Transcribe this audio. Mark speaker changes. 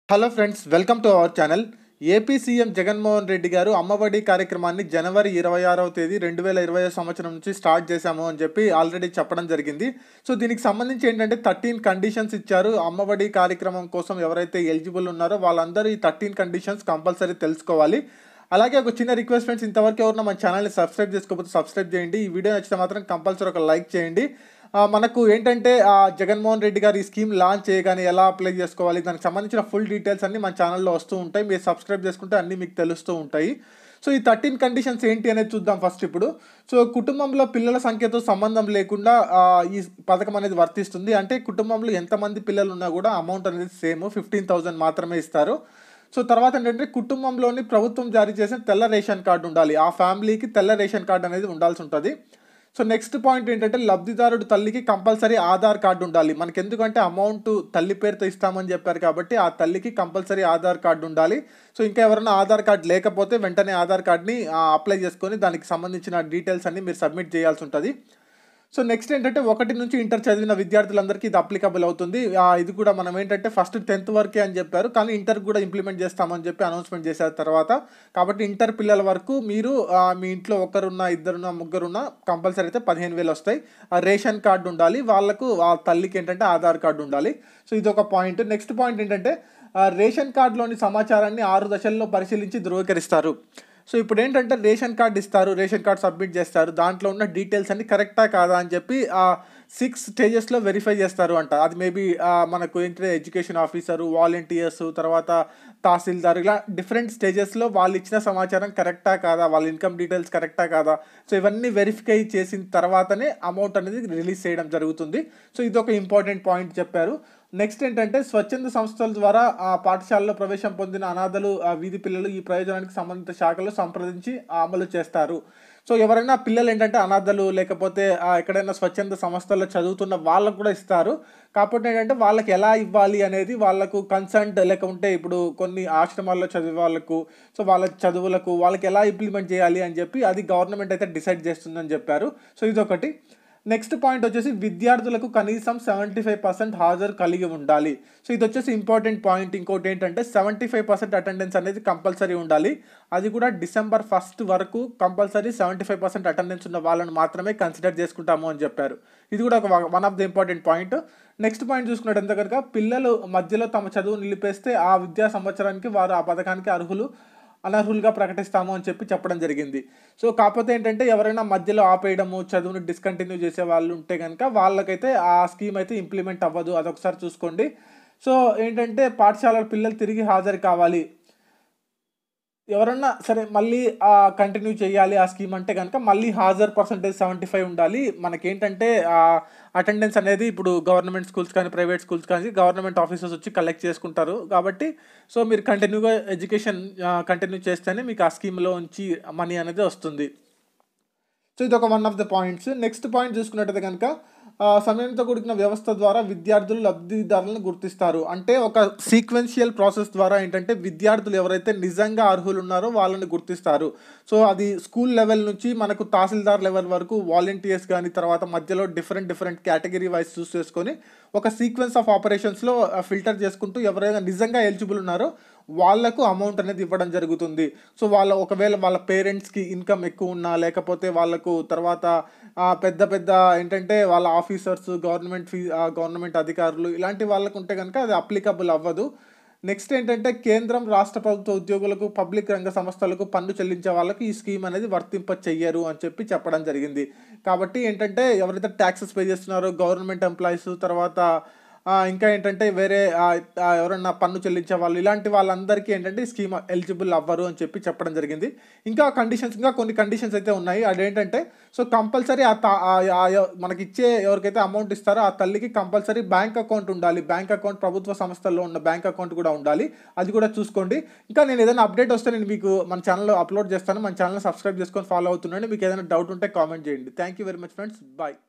Speaker 1: hello friends welcome to our channel AP CM Jaganmohan Reddy garu Ammavodi కార్యక్రమాన్ని జనవరి ఇరవై ఆరవ తేదీ రెండు వేల ఇరవై సంవత్సరం నుంచి స్టార్ట్ చేశాము అని చెప్పి ఆల్రెడీ చెప్పడం జరిగింది సో దీనికి సంబంధించి ఏంటంటే థర్టీన్ కండిషన్స్ ఇచ్చారు అమ్మఒడి కార్యక్రమం కోసం ఎవరైతే ఎలిజిబుల్ ఉన్నారో వాళ్ళందరూ ఈ థర్టీన్ కండిషన్స్ కంపల్సరీ తెలుసుకోవాలి అలాగే ఒక చిన్న రిక్వెస్ట్ ఫ్రెండ్స్ ఇంతవరకు ఎవరైనా మన ఛానల్ని సబ్స్క్రైబ్ చేసుకోకపోతే సబ్స్క్రైబ్ చేయండి ఈ వీడియో నచ్చితే మాత్రం కంపల్సరీ ఒక లైక్ చేయండి ఆ, మనకు ఏంటంటే ఆ, జగన్మోహన్ రెడ్డి గారు ఈ స్కీమ్ లాంచ్ చేయగానే ఎలా అప్లై చేసుకోవాలి దానికి సంబంధించిన ఫుల్ డీటెయిల్స్ అన్ని మన ఛానల్లో వస్తూ ఉంటాయి మీరు సబ్స్క్రైబ్ చేసుకుంటే అన్నీ మీకు తెలుస్తూ ఉంటాయి సో ఈ థర్టీన్ కండిషన్స్ ఏంటి అనేది చూద్దాం ఫస్ట్ ఇప్పుడు సో కుటుంబంలో పిల్లల సంఖ్యతో సంబంధం లేకుండా ఆ, ఈ పథకం అనేది వర్తిస్తుంది అంటే కుటుంబంలో ఎంతమంది పిల్లలు ఉన్నా కూడా అమౌంట్ అనేది సేమ్ ఫిఫ్టీన్ థౌసండ్ మాత్రమే ఇస్తారు సో తర్వాత ఏంటంటే కుటుంబంలోని ప్రభుత్వం జారీ చేసిన తెల్ల రేషన్ కార్డు ఉండాలి ఆ ఫ్యామిలీకి తెల్ల రేషన్ కార్డు అనేది ఉండాల్సి ఉంటుంది సో నెక్స్ట్ పాయింట్ ఏంటంటే లబ్ధిదారుడు తల్లికి కంపల్సరీ ఆధార్ కార్డు ఉండాలి మనకి ఎందుకంటే అమౌంట్ తల్లి పేరుతో ఇస్తామని చెప్పారు కాబట్టి ఆ తల్లికి కంపల్సరీ ఆధార్ కార్డు ఉండాలి సో ఇంకా ఎవరైనా ఆధార్ కార్డు లేకపోతే వెంటనే ఆధార్ కార్డ్ని అప్లై చేసుకొని దానికి సంబంధించిన డీటెయిల్స్ అన్ని మీరు సబ్మిట్ చేయాల్సి ఉంటుంది సో నెక్స్ట్ ఏంటంటే ఒకటి నుంచి ఇంటర్ చదివిన విద్యార్థులందరికీ ఇది అప్లికబుల్ అవుతుంది ఆ, ఇది కూడా మనం ఏంటంటే ఫస్ట్ టెన్త్ వరకే అని చెప్పారు కానీ ఇంటర్ కూడా ఇంప్లిమెంట్ చేస్తామని చెప్పి అనౌన్స్మెంట్ చేశారు తర్వాత కాబట్టి ఇంటర్ పిల్లల వరకు మీరు ఆ, మీ ఇంట్లో ఒకరున్న ఇద్దరున్న ముగ్గురున్న కంపల్సరీ అయితే పదిహేను వేలు వస్తాయి ఆ రేషన్ కార్డు ఉండాలి వాళ్ళకు ఆ తల్లికి ఏంటంటే ఆధార్ కార్డు ఉండాలి సో ఇది ఒక పాయింట్ నెక్స్ట్ పాయింట్ ఏంటంటే ఆ, రేషన్ కార్డులోని సమాచారాన్ని ఆరు దశల్లో పరిశీలించి ధృవీకరిస్తారు సో ఇప్పుడు ఏంటంటే రేషన్ కార్డ్ ఇస్తారు రేషన్ కార్డ్ సబ్మిట్ చేస్తారు దాంట్లో ఉన్న డీటెయిల్స్ అన్ని కరెక్టా కాదా అని చెప్పి ఆ సిక్స్ స్టేజెస్లో వెరిఫై చేస్తారు అంట అది మేబీ మనకు ఏంటంటే ఎడ్యుకేషన్ ఆఫీసరు వాలంటీర్స్ తర్వాత తహసీల్దార్ ఇలా డిఫరెంట్ స్టేజెస్లో వాళ్ళు ఇచ్చిన సమాచారం కరెక్టా కాదా వాళ్ళ ఇన్కమ్ డీటెయిల్స్ కరెక్టా కాదా సో ఇవన్నీ వెరిఫై చేసిన తర్వాతనే అమౌంట్ అనేది రిలీజ్ చేయడం జరుగుతుంది సో ఇది ఒక ఇంపార్టెంట్ పాయింట్ చెప్పారు నెక్స్ట్ ఏంటంటే స్వచ్ఛంద సంస్థల ద్వారా ఆ పాఠశాలలో ప్రవేశం పొందిన అనాథలు ఆ వీధి పిల్లలు ఈ ప్రయోజనానికి సంబంధిత శాఖలు సంప్రదించి ఆ అమలు చేస్తారు సో ఎవరైనా పిల్లలు ఏంటంటే అనాథలు లేకపోతే ఆ ఎక్కడైనా స్వచ్ఛంద సంస్థల్లో చదువుతున్న వాళ్ళకు కూడా ఇస్తారు కాకపోతే ఏంటంటే వాళ్ళకి ఎలా ఇవ్వాలి అనేది వాళ్ళకు కన్సల్ట్ లేకుంటే ఇప్పుడు కొన్ని ఆశ్రమాల్లో చదివే వాళ్ళకు సో వాళ్ళ చదువులకు వాళ్ళకి ఎలా ఇంప్లిమెంట్ చేయాలి అని చెప్పి అది గవర్నమెంట్ అయితే డిసైడ్ చేస్తుందని చెప్పారు సో ఇదొకటి నెక్స్ట్ పాయింట్ వచ్చేసి విద్యార్థులకు కనీసం సెవెంటీ ఫైవ్ పర్సెంట్ హాజరు కలిగి ఉండాలి సో ఇది వచ్చేసి ఇంపార్టెంట్ పాయింట్ ఇంకోటి ఏంటంటే సెవెంటీ ఫైవ్ పర్సెంట్ అటెండెన్స్ అనేది కంపల్సరీ ఉండాలి అది కూడా డిసెంబర్ ఫస్ట్ వరకు compulsory seventy five percent attendance ఉన్న వాళ్ళని మాత్రమే కన్సిడర్ చేసుకుంటాము అని చెప్పారు ఇది కూడా ఒక one of the important point next point చూసుకున్నట్టు కనుక పిల్లలు మధ్యలో తమ చదువు నిలిపేస్తే ఆ విద్యా సంవత్సరానికి వారు ఆ పథకానికి అర్హులు అనర్హులుగా ప్రకటిస్తాము అని చెప్పి చెప్పడం జరిగింది సో కాకపోతే ఏంటంటే ఎవరైనా మధ్యలో ఆపేయడము చదువును డిస్కంటిన్యూ చేసే వాళ్ళు ఉంటే కనుక వాళ్ళకైతే ఆ స్కీమ్ అయితే ఇంప్లిమెంట్ అవ్వదు అదొకసారి చూసుకోండి సో ఏంటంటే పాఠశాలల పిల్లలు తిరిగి హాజరు కావాలి ఎవరన్నా సరే మళ్ళీ కంటిన్యూ చేయాలి ఆ స్కీమ్ అంటే కనుక మళ్ళీ హాజర్ పర్సంటేజ్ సెవెంటీ ఫైవ్ ఉండాలి మనకేంటంటే అటెండెన్స్ అనేది ఇప్పుడు గవర్నమెంట్ స్కూల్స్ కానీ ప్రైవేట్ స్కూల్స్ కానీ గవర్నమెంట్ ఆఫీసర్స్ వచ్చి కలెక్ట్ చేసుకుంటారు కాబట్టి సో మీరు కంటిన్యూగా ఎడ్యుకేషన్ కంటిన్యూ చేస్తేనే మీకు ఆ స్కీమ్లో ఉంచి మనీ అనేది వస్తుంది సో ఇది ఒక one of the points next point చూసుకున్నట్టయితే కనుక ఆ, సమయంతో కూడిన వ్యవస్థ ద్వారా విద్యార్థులు లబ్ధిదారులను గుర్తిస్తారు అంటే ఒక సీక్వెన్షియల్ ప్రాసెస్ ద్వారా ఏంటంటే విద్యార్థులు ఎవరైతే నిజంగా అర్హులు ఉన్నారో వాళ్ళని గుర్తిస్తారు సో అది స్కూల్ లెవెల్ నుంచి మనకు తహసీల్దార్ లెవెల్ వరకు వాలంటీర్స్ కానీ తర్వాత మధ్యలో different different category wise choose చేసుకొని ఒక సీక్వెన్స్ ఆఫ్ ఆపరేషన్స్లో ఫిల్టర్ చేసుకుంటూ ఎవరైనా నిజంగా ఎలిజిబుల్ ఉన్నారో వాళ్ళకు అమౌంట్ అనేది ఇవ్వడం జరుగుతుంది సో వాళ్ళ ఒకవేళ వాళ్ళ పేరెంట్స్కి ఇన్కమ్ ఎక్కువ ఉన్నా లేకపోతే వాళ్ళకు తర్వాత ఆ, పెద్ద పెద్ద ఏంటంటే వాళ్ళ ఆఫీసర్స్ గవర్నమెంట్ ఫీ గవర్నమెంట్ అధికారులు ఇలాంటి వాళ్ళకు ఉంటే కనుక అది అప్లికబుల్ అవ్వదు నెక్స్ట్ ఏంటంటే కేంద్రం రాష్ట్ర ప్రభుత్వ ఉద్యోగులకు పబ్లిక్ రంగ సంస్థలకు పన్ను చెల్లించే వాళ్ళకి ఈ స్కీమ్ అనేది వర్తింప చెయ్యరు అని చెప్పి చెప్పడం జరిగింది కాబట్టి ఏంటంటే ఎవరైతే ట్యాక్సెస్ పే చేస్తున్నారో గవర్నమెంట్ ఎంప్లాయీస్ తర్వాత ఆ, ఇంకా ఏంటంటే వేరే ఆ, ఆ, ఎవరన్నా పన్ను చెల్లించే వాళ్ళు ఇలాంటి వాళ్ళందరికీ ఏంటంటే ఈ స్కీమ్ ఎలిజిబుల్ అవ్వరు అని చెప్పి చెప్పడం జరిగింది ఇంకా కండిషన్స్ ఇంకా కొన్ని కండిషన్స్ అయితే ఉన్నాయి అదేంటంటే సో కంపల్సరీ ఆ తా- ఆ- ఆ ఎవ- మనకి ఇచ్చే ఎవరికైతే అమౌంట్ ఇస్తారో ఆ తల్లికి కంపల్సరీ బ్యాంక్ అకౌంట్ ఉండాలి బ్యాంక్ అకౌంట్ ప్రభుత్వ సంస్థల్లో ఉన్న బ్యాంక్ అకౌంట్ కూడా ఉండాలి అది కూడా చూసుకోండి ఇంకా నేను ఏదైనా అప్డేట్ వస్తే నేను మీకు మన ఛానల్లో అప్లోడ్ చేస్తాను మన ఛానల్ సబ్స్క్రైబ్ చేసుకొని ఫాలో అవుతున్నాను మీకు ఏదైనా డౌట్ ఉంటే కామెంట్ చేయండి thank you very much friends bye